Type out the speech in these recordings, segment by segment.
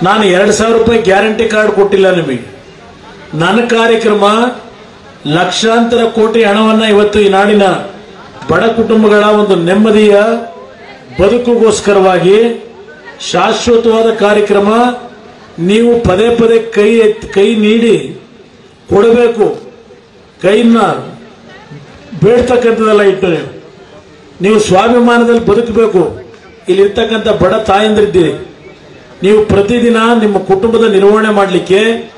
ನಾನು ಎರಡು ಸಾವಿರ ರೂಪಾಯಿ ಗ್ಯಾರಂಟಿ ಕಾರ್ಡ್ ಕೊಟ್ಟಿಲ್ಲ ನಿಮಗೆ ನನ್ನ ಕಾರ್ಯಕ್ರಮ ಲಕ್ಷಾಂತರ ಕೋಟಿ ಹಣವನ್ನ ಇವತ್ತು ಈ ನಾಡಿನ ಬಡ ಕುಟುಂಬಗಳ ಒಂದು ನೆಮ್ಮದಿಯ ಬದುಕುಗೋಸ್ಕರವಾಗಿ ಶಾಶ್ವತವಾದ ಕಾರ್ಯಕ್ರಮ ನೀವು ಪದೇ ಪದೇ ಕೈ ಎತ್ ಕೈ ನೀಡಿ ಕೊಡಬೇಕು ಕೈನ ಬೇಡ್ತಕ್ಕಂಥದ್ದೆಲ್ಲ ಇಟ್ಟು ನೀವು ನೀವು ಸ್ವಾಭಿಮಾನದಲ್ಲಿ ಬದುಕಬೇಕು ಇಲ್ಲಿರ್ತಕ್ಕಂಥ ಬಡ ತಾಯಂದಿರಿದ್ದೀರಿ ನೀವು ಪ್ರತಿದಿನ ನಿಮ್ಮ ಕುಟುಂಬದ ನಿರ್ವಹಣೆ ಮಾಡಲಿಕ್ಕೆ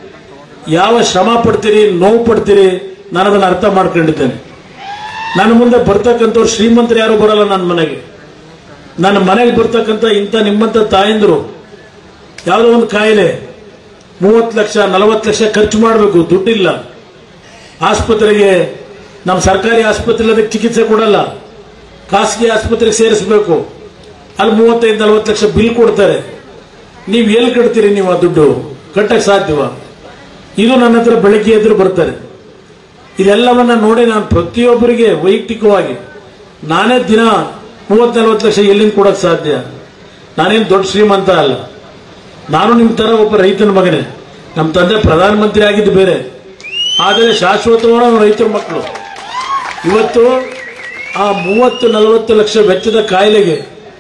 ಯಾವ ಶ್ರಮ ಪಡ್ತೀರಿ ನೋವು ಪಡ್ತೀರಿ ನಾನು ಅದನ್ನು ಅರ್ಥ ಮಾಡ್ಕೊಂಡಿದ್ದೇನೆ ನನ್ನ ಮುಂದೆ ಬರ್ತಕ್ಕಂಥವ್ರು ಶ್ರೀಮಂತರು ಯಾರು ಬರಲ್ಲ ನನ್ನ ಮನೆಗೆ ನನ್ನ ಮನೆಗೆ ಬರ್ತಕ್ಕಂಥ ಇಂಥ ನಿಮ್ಮಂಥ ತಾಯಂದರು ಯಾವುದೋ ಒಂದು ಕಾಯಿಲೆ ಮೂವತ್ತು ಲಕ್ಷ ನಲವತ್ತು ಲಕ್ಷ ಖರ್ಚು ಮಾಡಬೇಕು ದುಡ್ಡಿಲ್ಲ ಆಸ್ಪತ್ರೆಗೆ ನಮ್ಮ ಸರ್ಕಾರಿ ಆಸ್ಪತ್ರೆ ಅದಕ್ಕೆ ಚಿಕಿತ್ಸೆ ಕೊಡಲ್ಲ ಖಾಸಗಿ ಆಸ್ಪತ್ರೆಗೆ ಸೇರಿಸಬೇಕು ಅಲ್ಲಿ ಮೂವತ್ತೈದು ನಲವತ್ತು ಲಕ್ಷ ಬಿಲ್ ಕೊಡ್ತಾರೆ ನೀವು ಎಲ್ಲಿ ಕಟ್ತೀರಿ ನೀವು ಆ ದುಡ್ಡು ಕಟ್ಟಕ್ಕೆ ಸಾಧ್ಯವ ಇದು ನನ್ನ ಹತ್ರ ಬೆಳಗ್ಗೆ ಎದುರು ಬರ್ತಾರೆ ಇದೆಲ್ಲವನ್ನ ನೋಡಿ ನಾನು ಪ್ರತಿಯೊಬ್ಬರಿಗೆ ವೈಯಕ್ತಿಕವಾಗಿ ನಾನೇ ದಿನ ಮೂವತ್ತು ನಲವತ್ತು ಲಕ್ಷ ಎಲ್ಲಿಂದ ಕೊಡಕ್ಕೆ ಸಾಧ್ಯ ನಾನೇನು ದೊಡ್ಡ ಶ್ರೀಮಂತ ಅಲ್ಲ ನಾನು ನಿಮ್ಮ ತರ ಒಬ್ಬ ರೈತನ ಮಗನೇ ನಮ್ಮ ತಂದೆ ಪ್ರಧಾನಮಂತ್ರಿ ಆಗಿದ್ದು ಬೇರೆ ಆದರೆ ಶಾಶ್ವತವಾದ ಅವ್ರು ರೈತರ ಮಕ್ಕಳು ಇವತ್ತು ಆ ಮೂವತ್ತು ನಲವತ್ತು ಲಕ್ಷ ವೆಚ್ಚದ ಕಾಯಿಲೆಗೆ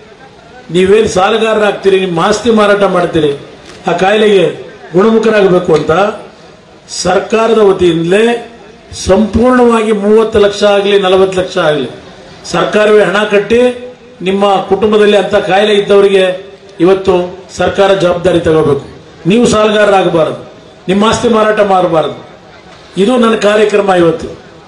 ನೀವೇನು ಸಾಲಗಾರರಾಗ್ತೀರಿ ನಿಮ್ಮ ಆಸ್ತಿ ಮಾರಾಟ ಮಾಡ್ತೀರಿ ಆ ಕಾಯಿಲೆಗೆ ಗುಣಮುಖರಾಗಬೇಕು ಅಂತ ಸರ್ಕಾರದ ವತಿಯಿಂದಲೇ ಸಂಪೂರ್ಣವಾಗಿ ಮೂವತ್ತು ಲಕ್ಷ ಆಗಲಿ ನಲವತ್ತು ಲಕ್ಷ ಆಗಲಿ ಸರ್ಕಾರವೇ ಹಣ ಕಟ್ಟಿ ನಿಮ್ಮ ಕುಟುಂಬದಲ್ಲಿ ಅಂತ ಕಾಯಿಲೆ ಇದ್ದವರಿಗೆ ಇವತ್ತು ಸರ್ಕಾರ ಜವಾಬ್ದಾರಿ ತಗೋಬೇಕು ನೀವು ಸಾಲಗಾರರಾಗಬಾರದು ನಿಮ್ಮ ಆಸ್ತಿ ಮಾರಾಟ ಮಾಡಬಾರದು ಇದು ನನ್ನ ಕಾರ್ಯಕ್ರಮ ಇವತ್ತು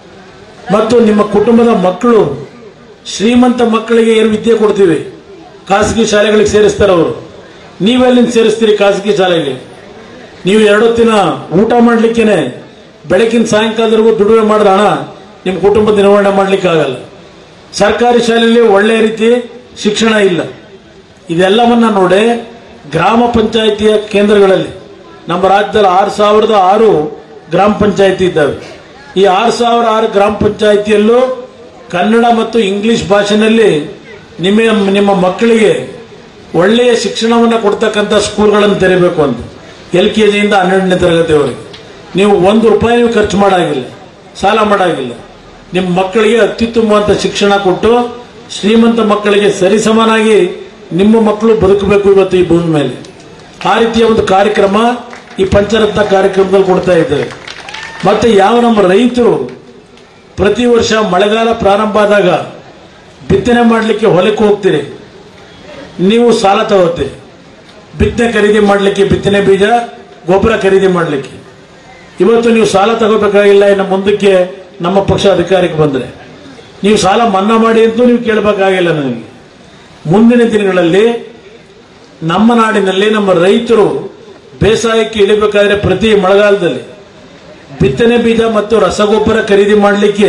ಮತ್ತು ನಿಮ್ಮ ಕುಟುಂಬದ ಮಕ್ಕಳು ಶ್ರೀಮಂತ ಮಕ್ಕಳಿಗೆ ಏನು ವಿದ್ಯೆ ಕೊಡ್ತೀವಿ ಖಾಸಗಿ ಶಾಲೆಗಳಿಗೆ ಸೇರಿಸ್ತಾರೆ ಅವರು ನೀವೆಲ್ಲಿಂದ ಸೇರಿಸ್ತೀರಿ ಖಾಸಗಿ ಶಾಲೆಗೆ ನೀವು ಎರಡೊತ್ತಿನ ಊಟ ಮಾಡ್ಲಿಕ್ಕೇನೆ ಬೆಳಕಿನ ಸಾಯಂಕಾಲದವರೆಗೂ ದುಡಿಮೆ ಮಾಡಿದ ಹಣ ನಿಮ್ಮ ಕುಟುಂಬದ ನಿರ್ವಹಣೆ ಮಾಡ್ಲಿಕ್ಕೆ ಆಗಲ್ಲ ಸರ್ಕಾರಿ ಶಾಲೆಯಲ್ಲಿ ಒಳ್ಳೆಯ ರೀತಿ ಶಿಕ್ಷಣ ಇಲ್ಲ ಇದೆಲ್ಲವನ್ನ ನೋಡಿ ಗ್ರಾಮ ಪಂಚಾಯಿತಿಯ ಕೇಂದ್ರಗಳಲ್ಲಿ ನಮ್ಮ ರಾಜ್ಯದಲ್ಲಿ ಆರು ಸಾವಿರದ ಆರು ಗ್ರಾಮ ಪಂಚಾಯಿತಿ ಇದ್ದಾವೆ ಈ ಆರು ಸಾವಿರ ಆರು ಗ್ರಾಮ ಪಂಚಾಯಿತಿಯಲ್ಲೂ ಕನ್ನಡ ಮತ್ತು ಇಂಗ್ಲಿಷ್ ಭಾಷೆನಲ್ಲಿ ನಿಮ್ಮ ನಿಮ್ಮ ಮಕ್ಕಳಿಗೆ ಒಳ್ಳೆಯ ಶಿಕ್ಷಣವನ್ನು ಕೊಡ್ತಕ್ಕಂಥ ಸ್ಕೂಲ್ಗಳನ್ನು ತೆರಿಬೇಕು ಅಂತ ಎಲ್ ಕೆ ಜಿಯಿಂದ ಹನ್ನೆರಡನೇ ತರಗತಿವರೆಗೆ ನೀವು ಒಂದು ರೂಪಾಯಿ ನೀವು ಖರ್ಚು ಮಾಡಾಗಿಲ್ಲ ಸಾಲ ಮಾಡಾಗಿಲ್ಲ ನಿಮ್ಮ ಮಕ್ಕಳಿಗೆ ಅತ್ಯುತ್ತಮವಾದ ಶಿಕ್ಷಣ ಕೊಟ್ಟು ಶ್ರೀಮಂತ ಮಕ್ಕಳಿಗೆ ಸರಿಸಮನಾಗಿ ನಿಮ್ಮ ಮಕ್ಕಳು ಬದುಕಬೇಕು ಇವತ್ತು ಈ ಭೂಮಿ ಮೇಲೆ ಆ ರೀತಿಯ ಒಂದು ಕಾರ್ಯಕ್ರಮ ಈ ಪಂಚರತ್ನ ಕಾರ್ಯಕ್ರಮದಲ್ಲಿ ಕೊಡ್ತಾ ಇದ್ದೇವೆ ಮತ್ತೆ ಯಾವ ನಮ್ಮ ರೈತರು ಪ್ರತಿ ವರ್ಷ ಮಳೆಗಾಲ ಪ್ರಾರಂಭ ಆದಾಗ ಬಿತ್ತನೆ ಮಾಡಲಿಕ್ಕೆ ಹೊಲಕ್ಕೆ ಹೋಗ್ತೀರಿ ನೀವು ಸಾಲ ತಗೋತೀರಿ ಬಿತ್ತನೆ ಖರೀದಿ ಮಾಡಲಿಕ್ಕೆ ಬಿತ್ತನೆ ಬೀಜ ಗೊಬ್ಬರ ಖರೀದಿ ಮಾಡಲಿಕ್ಕೆ ಇವತ್ತು ನೀವು ಸಾಲ ತಗೋಬೇಕಾಗಿಲ್ಲ ಇನ್ನು ಮುಂದಕ್ಕೆ ನಮ್ಮ ಪಕ್ಷ ಅಧಿಕಾರಕ್ಕೆ ಬಂದರೆ ನೀವು ಸಾಲ ಮನ್ನಾ ಮಾಡಿ ಅಂತೂ ನೀವು ಕೇಳಬೇಕಾಗಿಲ್ಲ ನನಗೆ ಮುಂದಿನ ದಿನಗಳಲ್ಲಿ ನಮ್ಮ ನಾಡಿನಲ್ಲಿ ನಮ್ಮ ರೈತರು ಬೇಸಾಯಕ್ಕೆ ಇಳಿಬೇಕಾದ್ರೆ ಪ್ರತಿ ಮಳೆಗಾಲದಲ್ಲಿ ಬಿತ್ತನೆ ಬೀಜ ಮತ್ತು ರಸಗೊಬ್ಬರ ಖರೀದಿ ಮಾಡಲಿಕ್ಕೆ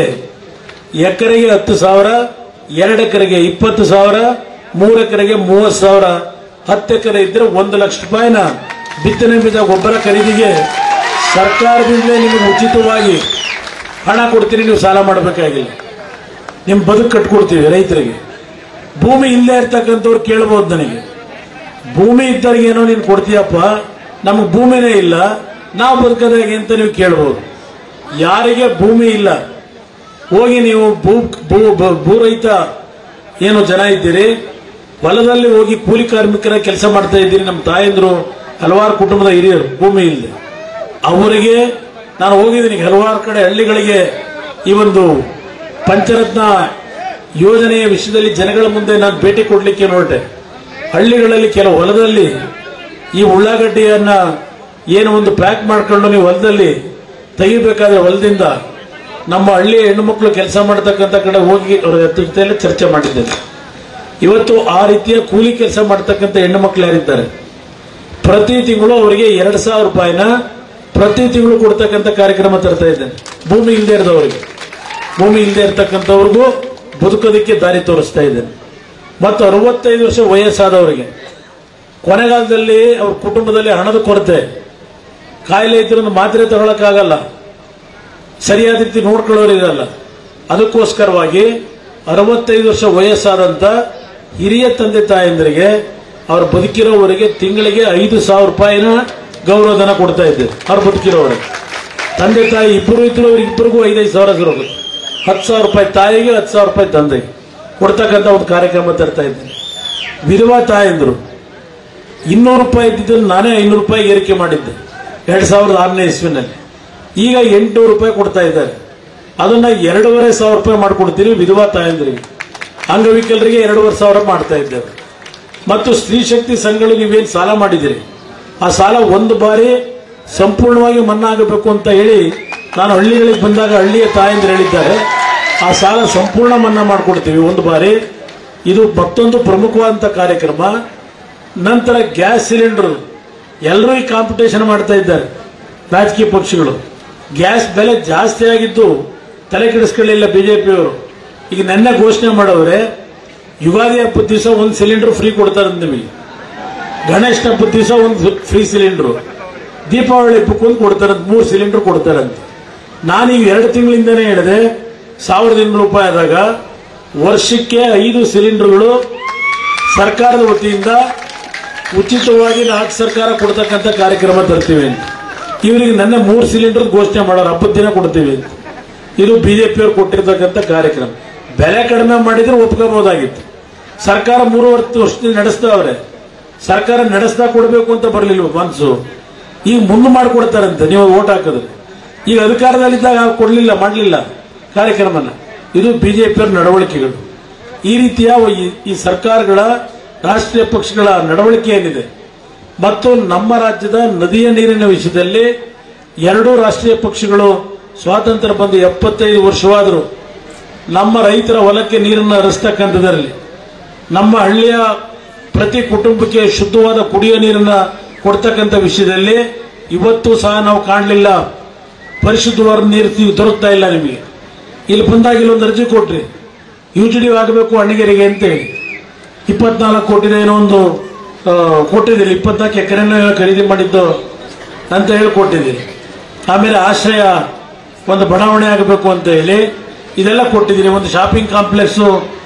ಎಕರೆಗೆ ಹತ್ತು ಸಾವಿರ ಎರಡು ಎಕರೆಗೆ ಇಪ್ಪತ್ತು ಸಾವಿರ ಮೂರು ಎಕರೆಗೆ ಮೂವತ್ತು ಸಾವಿರ ಹತ್ತು ಎಕರೆ ಇದ್ರೆ ಒಂದು ಲಕ್ಷ ರೂಪಾಯಿನ ಬಿತ್ತನೆ ಬೀಜ ಗೊಬ್ಬರ ಖರೀದಿಗೆ ಸರ್ಕಾರದಿಂದಲೇ ನಿಮಗೆ ಉಚಿತವಾಗಿ ಹಣ ಕೊಡ್ತೀನಿ ನೀವು ಸಾಲ ಮಾಡಬೇಕಾಗಿಲ್ಲ ನಿಮ್ಮ ಬದುಕು ಕಟ್ಕೊಡ್ತೀವಿ ರೈತರಿಗೆ ಭೂಮಿ ಇಲ್ಲೇ ಇರ್ತಕ್ಕಂಥವ್ರು ಕೇಳ್ಬೋದು ನನಗೆ ಭೂಮಿ ಇದ್ದವ್ರಿಗೆ ಏನೋ ನೀನು ಕೊಡ್ತೀಯಪ್ಪ ನಮಗೆ ಭೂಮಿನೇ ಇಲ್ಲ ನಾವು ಬದುಕೋದಾಗೆ ಅಂತ ನೀವು ಕೇಳ್ಬೋದು ಯಾರಿಗೆ ಭೂಮಿ ಇಲ್ಲ ಹೋಗಿ ನೀವು ಭೂ ಭೂ ಭೂ- ಭೂ ರೈತ ಏನು ಜನ ಇದ್ದೀರಿ ಹೊಲದಲ್ಲಿ ಹೋಗಿ ಕೂಲಿ ಕಾರ್ಮಿಕರ ಕೆಲಸ ಮಾಡ್ತಾ ಇದ್ದೀರಿ ನಮ್ಮ ತಾಯಂದ್ರು ಹಲವಾರು ಕುಟುಂಬದ ಹಿರಿಯರು ಭೂಮಿ ಇಲ್ಲದೆ ಅವರಿಗೆ ನಾನು ಹೋಗಿದ್ದೀನಿ ಹಲವಾರು ಕಡೆ ಹಳ್ಳಿಗಳಿಗೆ ಈ ಒಂದು ಪಂಚರತ್ನ ಯೋಜನೆಯ ವಿಷಯದಲ್ಲಿ ಜನಗಳ ಮುಂದೆ ನಾನು ಭೇಟಿ ಕೊಡಲಿಕ್ಕೆ ಹೊರಟೆ ಹಳ್ಳಿಗಳಲ್ಲಿ ಕೆಲವು ಹೊಲದಲ್ಲಿ ಈ ಉಳ್ಳಾಗಡ್ಡಿಯನ್ನ ಏನು ಒಂದು ಪ್ಯಾಕ್ ಮಾಡ್ಕೊಂಡು ನೀವು ಹೊಲದಲ್ಲಿ ತೆಗಿಬೇಕಾದ್ರೆ ಹೊಲದಿಂದ ನಮ್ಮ ಹಳ್ಳಿಯ ಹೆಣ್ಣುಮಕ್ಕಳು ಕೆಲಸ ಮಾಡ್ತಕ್ಕಂಥ ಕಡೆ ಹೋಗಿ ಅವರ ಜೊತೆಯಲ್ಲಿ ಚರ್ಚೆ ಮಾಡಿದ್ದೇನೆ ಇವತ್ತು ಆ ರೀತಿಯ ಕೂಲಿ ಕೆಲಸ ಮಾಡ್ತಕ್ಕಂಥ ಹೆಣ್ಣು ಮಕ್ಕಳು ಯಾರಿದ್ದಾರೆ ಪ್ರತಿ ತಿಂಗಳು ಅವರಿಗೆ ಎರಡು ಸಾವಿರ ರೂಪಾಯಿನ ಪ್ರತಿ ತಿಂಗಳು ಕೊಡ್ತಕ್ಕಂಥ ಕಾರ್ಯಕ್ರಮ ತರ್ತಾ ಇದ್ದೇನೆ ಭೂಮಿ ಇಲ್ಲದೆ ಇರೋದವರಿಗೆ ಭೂಮಿ ಇಲ್ಲದೆ ಇರತಕ್ಕಂಥವ್ರಿಗೂ ಬದುಕೋದಕ್ಕೆ ದಾರಿ ತೋರಿಸ್ತಾ ಇದ್ದೇನೆ ಮತ್ತು ಅರವತ್ತೈದು ವರ್ಷ ವಯಸ್ಸಾದವರಿಗೆ ಕೊನೆಗಾಲದಲ್ಲಿ ಅವ್ರ ಕುಟುಂಬದಲ್ಲಿ ಹಣದ ಕೊರತೆ ಕಾಯಿಲೆ ಇದ್ರೂ ಮಾತ್ರೆ ತಗೊಳಕ್ಕಾಗಲ್ಲ ಸರಿಯಾದ ರೀತಿ ನೋಡ್ಕೊಳ್ಳೋರು ಇರಲ್ಲ ಅದಕ್ಕೋಸ್ಕರವಾಗಿ ಅರವತ್ತೈದು ವರ್ಷ ವಯಸ್ಸಾದಂತ ಹಿರಿಯ ತಂದೆ ತಾಯಂದಿರಿಗೆ ಅವ್ರ ಬದುಕಿರೋವರೆಗೆ ತಿಂಗಳಿಗೆ ಐದು ಸಾವಿರ ರೂಪಾಯಿನ ಗೌರವಧನ ಕೊಡ್ತಾ ಇದ್ದೆ ಅವ್ರು ಬದುಕಿರೋವರೆಗೆ ತಂದೆ ತಾಯಿ ಇಬ್ಬರು ಇದ್ರು ಇಬ್ಬರಿಗೂ ಐದೈದು ಸಾವಿರ ಸಿರೋದು ಹತ್ತು ಸಾವಿರ ರೂಪಾಯಿ ತಾಯಿಗೆ ಹತ್ತು ಸಾವಿರ ರೂಪಾಯಿ ತಂದೆಗೆ ಕೊಡ್ತಕ್ಕಂಥ ಒಂದು ಕಾರ್ಯಕ್ರಮ ತರ್ತಾ ಇದ್ದೆ ವಿಧವಾ ತಾಯಂದ್ರು ಇನ್ನೂರು ರೂಪಾಯಿ ಇದ್ದಿದ್ದನ್ನು ನಾನೇ ಐನೂರು ರೂಪಾಯಿ ಏರಿಕೆ ಮಾಡಿದ್ದೆ ಎರಡ್ ಸಾವಿರದ ಆರನೇ ಇಸ್ವಿನಲ್ಲಿ ಈಗ ಎಂಟುನೂರು ರೂಪಾಯಿ ಕೊಡ್ತಾ ಇದ್ದಾರೆ ಅದನ್ನ ಎರಡೂವರೆ ಸಾವಿರ ರೂಪಾಯಿ ಮಾಡಿಕೊಡ್ತೀವಿ ವಿಧವಾ ತಾಯಂದ್ರಿಗೆ ಅಂಗವಿಕಲರಿಗೆ ಎರಡೂವರೆ ಸಾವಿರ ಮಾಡ್ತಾ ಇದ್ದೇವೆ ಮತ್ತು ಸ್ತ್ರೀ ಶಕ್ತಿ ಸಂಘಗಳು ನೀವೇನು ಸಾಲ ಮಾಡಿದಿರಿ ಆ ಸಾಲ ಒಂದು ಬಾರಿ ಸಂಪೂರ್ಣವಾಗಿ ಮನ್ನಾ ಆಗಬೇಕು ಅಂತ ಹೇಳಿ ನಾನು ಹಳ್ಳಿಗಳಿಗೆ ಬಂದಾಗ ಹಳ್ಳಿಯ ತಾಯಂದ್ರು ಹೇಳಿದ್ದಾರೆ ಆ ಸಾಲ ಸಂಪೂರ್ಣ ಮನ್ನಾ ಮಾಡಿಕೊಡ್ತೀವಿ ಒಂದು ಬಾರಿ ಇದು ಮತ್ತೊಂದು ಪ್ರಮುಖವಾದಂಥ ಕಾರ್ಯಕ್ರಮ ನಂತರ ಗ್ಯಾಸ್ ಸಿಲಿಂಡರ್ ಎಲ್ಲರೂ ಈ ಕಾಂಪಿಟೇಷನ್ ಮಾಡ್ತಾ ಇದ್ದಾರೆ ರಾಜಕೀಯ ಪಕ್ಷಗಳು ಗ್ಯಾಸ್ ಬೆಲೆ ಜಾಸ್ತಿ ಆಗಿದ್ದು ತಲೆ ಕೆಡಿಸ್ಕೊಳ್ಳಿಲ್ಲ ಬಿಜೆಪಿಯವರು ಈಗ ನೆನ್ನೆ ಘೋಷಣೆ ಮಾಡವ್ರೆ ಯುಗಾದಿ ಹಬ್ಬದ ದಿವಸ ಒಂದು ಸಿಲಿಂಡರ್ ಫ್ರೀ ಕೊಡ್ತಾರೆ ನಿಮಗೆ ಗಣೇಶ ಹಬ್ಬದ ದಿವಸ ಒಂದು ಫ್ರೀ ಸಿಲಿಂಡರ್ ದೀಪಾವಳಿ ಹಬ್ಬಕ್ಕೊಂದು ಕೊಡ್ತಾರಂತ ಮೂರು ಸಿಲಿಂಡರ್ ಕೊಡ್ತಾರಂತೆ ನಾನೀಗ ಎರಡು ತಿಂಗಳಿಂದನೇ ಹೇಳಿದೆ ಸಾವಿರದ ಇನ್ನೂರು ರೂಪಾಯಿ ಆದಾಗ ವರ್ಷಕ್ಕೆ ಐದು ಸಿಲಿಂಡರ್ಗಳು ಸರ್ಕಾರದ ವತಿಯಿಂದ ಉಚಿತವಾಗಿ ರಾಜ್ಯ ಸರ್ಕಾರ ಕೊಡ್ತಕ್ಕಂಥ ಕಾರ್ಯಕ್ರಮ ತರ್ತೀವಿ ಅಂತ ಇವರಿಗೆ ನನ್ನ ಮೂರು ಸಿಲಿಂಡರ್ ಘೋಷಣೆ ಮಾಡೋರು ಹಬ್ಬದ ದಿನ ಕೊಡ್ತೀವಿ ಅಂತ ಇದು ಬಿಜೆಪಿಯವರು ಕೊಟ್ಟಿರ್ತಕ್ಕಂಥ ಕಾರ್ಯಕ್ರಮ ಬೆಲೆ ಕಡಿಮೆ ಮಾಡಿದ್ರೆ ಒಪ್ಕೋಬಹುದಾಗಿತ್ತು ಸರ್ಕಾರ ಮೂರುವರೆ ವರ್ಷದಿಂದ ನಡೆಸ್ತಾವ್ರೆ ಸರ್ಕಾರ ನಡೆಸ್ತಾ ಕೊಡಬೇಕು ಅಂತ ಬರಲಿಲ್ವ ಮನ್ಸು ಈಗ ಮುಂದೆ ಮಾಡಿಕೊಡ್ತಾರಂತೆ ನೀವು ಓಟ್ ಹಾಕಿದ್ರೆ ಈಗ ಅಧಿಕಾರದಲ್ಲಿದ್ದಾಗ ಕೊಡಲಿಲ್ಲ ಮಾಡಲಿಲ್ಲ ಕಾರ್ಯಕ್ರಮನ ಇದು ಬಿಜೆಪಿಯವರ ನಡವಳಿಕೆಗಳು ಈ ರೀತಿಯ ಈ- ಈ ಸರ್ಕಾರಗಳ ರಾಷ್ಟ್ರೀಯ ಪಕ್ಷಗಳ ನಡವಳಿಕೆ ಏನಿದೆ ಮತ್ತು ನಮ್ಮ ರಾಜ್ಯದ ನದಿಯ ನೀರಿನ ವಿಷಯದಲ್ಲಿ ಎರಡೂ ರಾಷ್ಟ್ರೀಯ ಪಕ್ಷಗಳು ಸ್ವಾತಂತ್ರ್ಯ ಬಂದು ಎಪ್ಪತ್ತೈದು ವರ್ಷವಾದರೂ ನಮ್ಮ ರೈತರ ಹೊಲಕ್ಕೆ ನೀರನ್ನು ಹರಿಸ್ತಕ್ಕಂಥದ್ರಲ್ಲಿ ನಮ್ಮ ಹಳ್ಳಿಯ ಪ್ರತಿ ಕುಟುಂಬಕ್ಕೆ ಶುದ್ಧವಾದ ಕುಡಿಯುವ ನೀರನ್ನ ಕೊಡ್ತಕ್ಕಂಥ ವಿಷಯದಲ್ಲಿ ಇವತ್ತು ಸಹ ನಾವು ಕಾಣಲಿಲ್ಲ ಪರಿಶುದ್ಧವಾದ ನೀರು ತಿ- ದೊರಕ್ತಾ ಇಲ್ಲ ನಿಮಗೆ ಇಲ್ಲಿ ಬಂದಾಗ ಇಲ್ಲೊಂದು ಅರ್ಜಿ ಕೊಟ್ರಿ ಯು ಜಿ ಡಿ ಆಗಬೇಕು ಅಣ್ಣಿಗೆರೆಗೆ ಅಂತೇಳಿ ಇಪ್ಪತ್ನಾಲ್ಕು ಕೋಟಿದ ಏನೋ ಒಂದು ಆ, ಕೊಟ್ಟಿದ್ದೀರಿ ಇಪ್ಪತ್ನಾಲ್ಕು ಎಕರೆನ ಖರೀದಿ ಮಾಡಿದ್ದು ಅಂತ ಹೇಳಿ ಕೊಟ್ಟಿದ್ದೀರಿ ಆಮೇಲೆ ಆಶ್ರಯ ಒಂದು ಬಡಾವಣೆ ಆಗಬೇಕು ಅಂತ ಹೇಳಿ ಇದೆಲ್ಲ ಕೊಟ್ಟಿದ್ದೀರಿ ಒಂದು ಶಾಪಿಂಗ್ ಕಾಂಪ್ಲೆಕ್ಸು